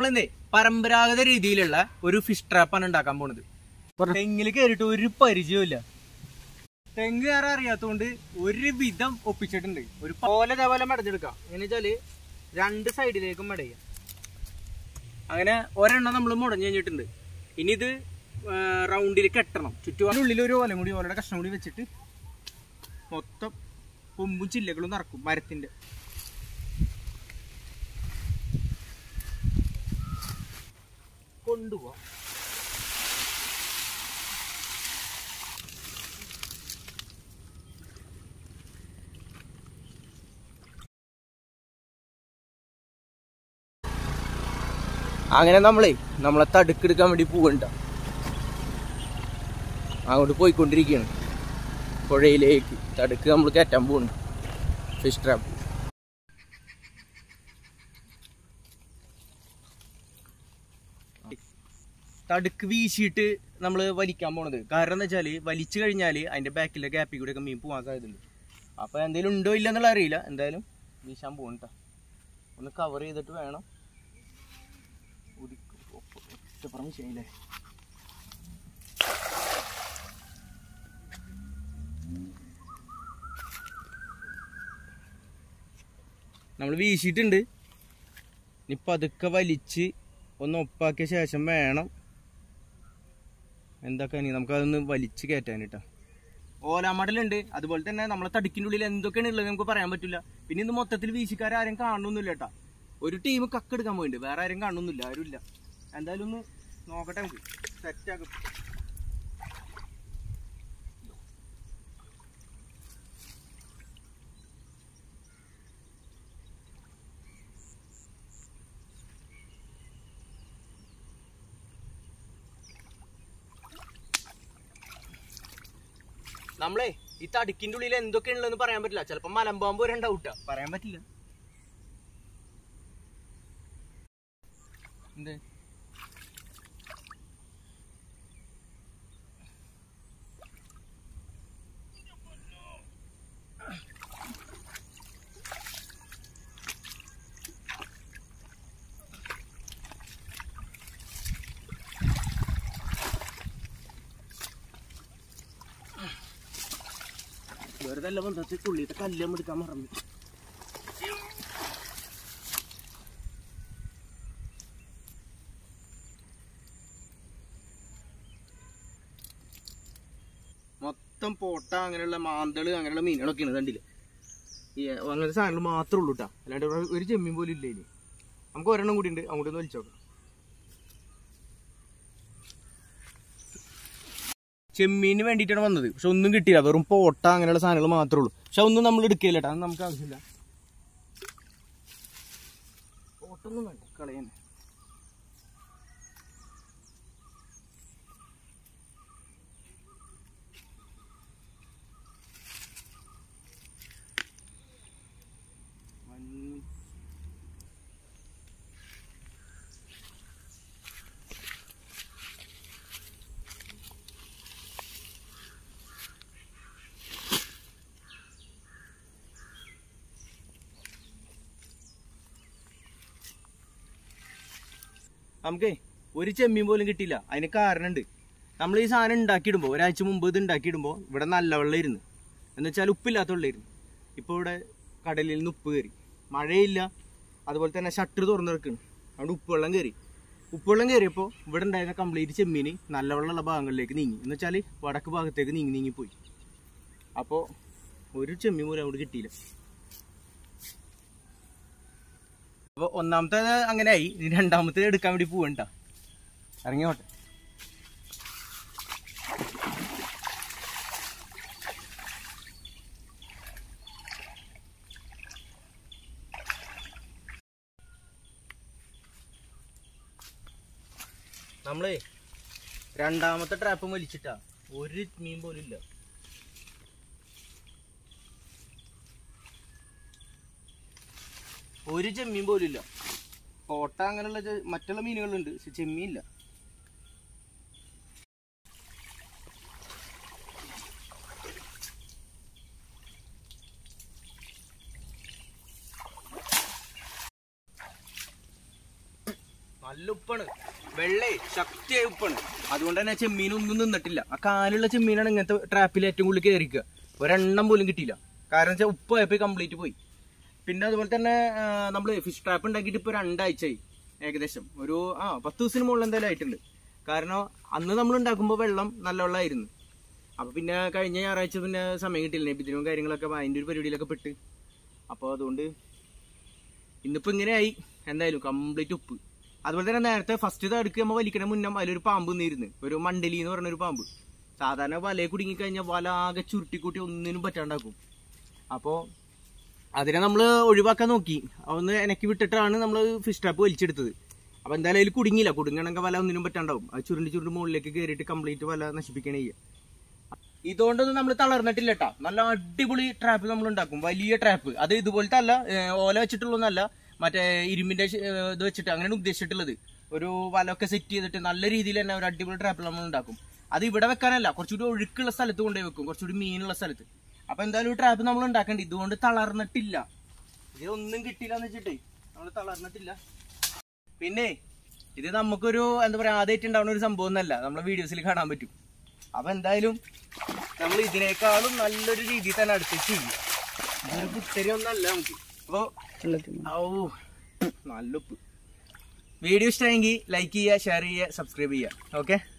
നമ്മളിന്നേ പരമ്പരാഗത രീതിയിലുള്ള ഒരു ഫിഷ് ട്രാപ്പാണ് ഉണ്ടാക്കാൻ പോണത് തെങ്ങിൽ കയറിയിട്ട് ഒരു പരിചയമില്ല തെങ്ങ് കയറാൻ അറിയാത്തതുകൊണ്ട് ഒരു വിധം ഒപ്പിച്ചിട്ടുണ്ട് ഒരു പോലെ ഇതേപോലെ മടഞ്ഞെടുക്കാം എങ്ങനെ വെച്ചാല് രണ്ട് സൈഡിലേക്കും മടയാം അങ്ങനെ ഒരെണ്ണം നമ്മൾ മുടഞ്ഞു കഴിഞ്ഞിട്ടുണ്ട് ഇനി ഇത് റൗണ്ടിൽ കെട്ടണം ചുറ്റുപാടിനുള്ളിൽ ഒരു ഓലം കൂടി ഓലയുടെ കഷ്ണം കൂടി വെച്ചിട്ട് മൊത്തം കൊമ്പും ചില്ലകളും നിറക്കും മരത്തിന്റെ കൊണ്ടുപോവാം അങ്ങനെ നമ്മളെ നമ്മളെ തടുക്കെടുക്കാൻ വേണ്ടി പോകണ്ട അങ്ങോട്ട് പോയിക്കൊണ്ടിരിക്കുകയാണ് പുഴയിലേക്ക് തടുക്ക് നമ്മൾ കയറ്റാൻ പോകുന്നു ഫിഷ് ട്രാപ്പ് തടുക്ക് വീശിയിട്ട് നമ്മൾ വലിക്കാൻ പോണത് കാരണം എന്താ വെച്ചാൽ വലിച്ചു കഴിഞ്ഞാൽ അതിന്റെ ബാക്കിലെ ഗ്യാപ്പിൽ കൂടെ ഒക്കെ മീൻ പോകാൻ സാധ്യതയുണ്ട് അപ്പോൾ എന്തെങ്കിലും ഉണ്ടോ ഇല്ല എന്നുള്ള അറിയില്ല എന്തായാലും വീശാൻ പോകണ്ട ഒന്ന് കവർ ചെയ്തിട്ട് വേണം ഒറ്റപ്പുറം ചെയ്യില്ലേ നമ്മൾ വീശിയിട്ടുണ്ട് ഇനി പതുക്കെ വലിച്ച് ഒന്ന് ഒപ്പാക്കിയ ശേഷം വേണം എന്തൊക്കെ ഇനി നമുക്കതൊന്ന് വലിച്ച് കയറ്റാനിട്ടാ ഓലാമടലുണ്ട് അതുപോലെ തന്നെ നമ്മളെ തടിക്കിൻ്റെ ഉള്ളിൽ എന്തൊക്കെയാണ് ഉള്ളത് നമുക്ക് പറയാൻ പറ്റില്ല പിന്നെ ഇന്ന് മൊത്തത്തിൽ വീശിക്കാരും കാണുന്നില്ല കേട്ടാ ഒരു ടീം കക്കെടുക്കാൻ പോയിട്ടുണ്ട് വേറെ ആരും കാണുന്നില്ല ആരും ഇല്ല എന്തായാലും ഒന്ന് നോക്കട്ടെ നമുക്ക് സെറ്റ് ആക്കും നമ്മളെ ഈ തടുക്കിന്റെ ഉള്ളിൽ എന്തൊക്കെയുള്ളതെന്ന് പറയാൻ പറ്റില്ല ചിലപ്പോ മലമ്പാമ്പ് വരെ ഉണ്ടാവൂട്ട പറയാൻ പറ്റില്ല എന്ത് വെറുതെ അല്ല ബന്ധത്തിൽ ഉള്ളിത്തെ കല്ലും എടുക്കാൻ മറന്നു മൊത്തം പോട്ട അങ്ങനെയുള്ള മാന്തള് അങ്ങനെയുള്ള മീനുകളൊക്കെയാണ് കണ്ടില്ലേ ഈ അങ്ങനത്തെ സാധനങ്ങൾ മാത്രമേ ഉള്ളൂ കേട്ടോ അല്ലാണ്ട് ഇവിടെ ഒരു ചെമ്മീൻ പോലും ഇല്ല ഇനി നമുക്ക് ഒരെണ്ണം കൂടി ഉണ്ട് അങ്ങോട്ട് ഒന്ന് വലിച്ചോക്കാം ചെമ്മീന് വേണ്ടിയിട്ടാണ് വന്നത് പക്ഷെ ഒന്നും കിട്ടിയില്ല വെറും പോട്ട അങ്ങനെയുള്ള സാധനങ്ങൾ മാത്രമേ ഉള്ളൂ പക്ഷെ ഒന്നും നമ്മൾ എടുക്കില്ല കേട്ടോ അത് നമുക്ക് ആവശ്യമില്ല പോട്ടൊന്നും വേണ്ട കളയാൻ നമുക്കേ ഒരു ചെമ്മീൻ പോലും കിട്ടിയില്ല അതിന് കാരണമുണ്ട് നമ്മൾ ഈ സാധനം ഉണ്ടാക്കിയിടുമ്പോൾ ഒരാഴ്ച മുമ്പ് ഇത് ഉണ്ടാക്കിയിടുമ്പോൾ ഇവിടെ നല്ല വെള്ളമായിരുന്നു എന്ന് വെച്ചാൽ ഉപ്പില്ലാത്ത വെള്ളമായിരുന്നു ഇപ്പോൾ ഇവിടെ കടലിൽ നിന്ന് ഉപ്പ് കയറി മഴയില്ല അതുപോലെ തന്നെ ഷട്ടർ തുറന്നു കിടക്കുന്നു അവിടെ ഉപ്പുവെള്ളം കയറി ഉപ്പുവെള്ളം കയറിയപ്പോൾ ഇവിടെ ഉണ്ടായിരുന്ന കംപ്ലീറ്റ് ചെമ്മീൻ നല്ല വെള്ളമുള്ള ഭാഗങ്ങളിലേക്ക് നീങ്ങി എന്ന് വെച്ചാൽ വടക്ക് ഭാഗത്തേക്ക് നീങ്ങി നീങ്ങി പോയി അപ്പോൾ ഒരു ചെമ്മീൻ പോലും അവിടെ കിട്ടിയില്ല അപ്പോൾ ഒന്നാമത്തെ അങ്ങനെ ആയി ഇനി രണ്ടാമത്തെ എടുക്കാൻ വേണ്ടി പോവണ്ട ഇറങ്ങിയോട്ടെ നമ്മളേ രണ്ടാമത്തെ ട്രാപ്പ് വലിച്ചിട്ടാ ഒരു മീൻ പോലും ഇല്ല ഒരു ചെമ്മീൻ പോലും ഇല്ല കോട്ട അങ്ങനെയുള്ള ചെ- മറ്റുള്ള മീനുകളുണ്ട് പക്ഷെ ചെമ്മീൻ ഇല്ല നല്ല ഉപ്പാണ് വെള്ളേ ശക്തിയായ ഉപ്പാണ് അതുകൊണ്ട് തന്നെ ചെമ്മീനൊന്നും നിന്നിട്ടില്ല ആ കാലുള്ള ചെമ്മീനാണ് ഇങ്ങനത്തെ ട്രാപ്പിൽ ഏറ്റവും കൂടുതൽ കയറിക്കുക ഒരെണ്ണം പോലും കിട്ടിയില്ല കാരണം വെച്ചാൽ ഉപ്പായപ്പോ കംപ്ലീറ്റ് പോയി പിന്നെ അതുപോലെ തന്നെ നമ്മൾ ഫിഷ് ട്രാപ്പ് ഉണ്ടാക്കിയിട്ട് ഇപ്പോൾ രണ്ടാഴ്ചയായി ഏകദേശം ഒരു ആ പത്ത് ദിവസത്തിന് മുകളിൽ എന്തായാലും ആയിട്ടുണ്ട് കാരണം അന്ന് നമ്മൾ ഉണ്ടാക്കുമ്പോൾ വെള്ളം നല്ല വെള്ളമായിരുന്നു അപ്പൊ പിന്നെ കഴിഞ്ഞ ഞായറാഴ്ച പിന്നെ സമയം കിട്ടിയില്ല നബിദിനും കാര്യങ്ങളൊക്കെ അതിന്റെ ഒരു പരിപാടിയിലൊക്കെ പെട്ട് അപ്പോൾ അതുകൊണ്ട് ഇന്നിപ്പോ ഇങ്ങനെയായി എന്തായാലും കംപ്ലീറ്റ് ഉപ്പ് അതുപോലെ തന്നെ നേരത്തെ ഫസ്റ്റ് തടുക്ക് നമ്മൾ വലിക്കണ മുന്നേ അതിലൊരു പാമ്പ് നിന്നിരുന്നു ഒരു മണ്ടലി എന്ന് പറഞ്ഞ ഒരു പാമ്പ് സാധാരണ വലയെ കുടുങ്ങി കഴിഞ്ഞാൽ വല ആകെ ചുരുട്ടിക്കൂട്ടി ഒന്നിനും പറ്റാണ്ടാക്കും അപ്പോൾ അതിനെ നമ്മൾ ഒഴിവാക്കാൻ നോക്കി ഒന്ന് എനക്ക് വിട്ടിട്ടാണ് നമ്മൾ ഫിഷ് ട്രാപ്പ് വലിച്ചെടുത്തത് അപ്പൊ എന്തായാലും അതിൽ കുടുങ്ങിയില്ല കുടുങ്ങണമെങ്കിൽ വല ഒന്നിനും പറ്റാണ്ടാവും അത് ചുരുണ്ടി ചുരുണ്ടി മുകളിലേക്ക് കയറിയിട്ട് കംപ്ലീറ്റ് വല നശിപ്പിക്കണേ ചെയ്യുക ഇതുകൊണ്ടൊന്നും നമ്മൾ തളർന്നിട്ടില്ല കേട്ടാ നല്ല അടിപൊളി ട്രാപ്പ് നമ്മൾ ഉണ്ടാക്കും വലിയ ട്രാപ്പ് അത് ഇതുപോലത്തെ അല്ല ഏർ ഓല വെച്ചിട്ടുള്ളതൊന്നല്ല മറ്റേ ഇരുമ്പിന്റെ ശ- ഏർ ഇത് വെച്ചിട്ട് അങ്ങനെയാണ് ഉദ്ദേശിച്ചിട്ടുള്ളത് ഒരു വലൊക്കെ സെറ്റ് ചെയ്തിട്ട് നല്ല രീതിയിൽ തന്നെ ഒരു അടിപൊളി ട്രാപ്പ് നമ്മൾ ഉണ്ടാക്കും അത് ഇവിടെ വെക്കാനല്ല കുറച്ചുകൂടി ഒഴുക്കുള്ള സ്ഥലത്ത് കൊണ്ടുപോയി വെക്കും കുറച്ചുകൂടി മീനുള്ള സ്ഥലത്ത് അപ്പൊ എന്തായാലും ഒരു ട്രാപ്പ് നമ്മൾ ഉണ്ടാക്കണ്ട ഇതുകൊണ്ട് തളർന്നിട്ടില്ല ഇതൊന്നും കിട്ടിയില്ല എന്ന് വെച്ചിട്ടേ നമ്മൾ തളർന്നിട്ടില്ല പിന്നെ ഇത് നമുക്കൊരു എന്താ പറയാ ആദ്യമായിട്ട് ഉണ്ടാവുന്ന ഒരു സംഭവം ഒന്നല്ല നമ്മളെ വീഡിയോസിൽ കാണാൻ പറ്റും അപ്പൊ എന്തായാലും നമ്മൾ ഇതിനേക്കാളും നല്ലൊരു രീതിയിൽ തന്നെ അടുത്തേക്ക് ചെയ്യും ഇതൊരു കുത്തരി ഒന്നല്ല നമുക്ക് അപ്പൊ ഔ നല്ല ഉപ്പ് വീഡിയോ ഇഷ്ടമെങ്കിൽ ലൈക്ക് ചെയ്യുക ഷെയർ ചെയ്യുക സബ്സ്ക്രൈബ് ചെയ്യുക ഓക്കെ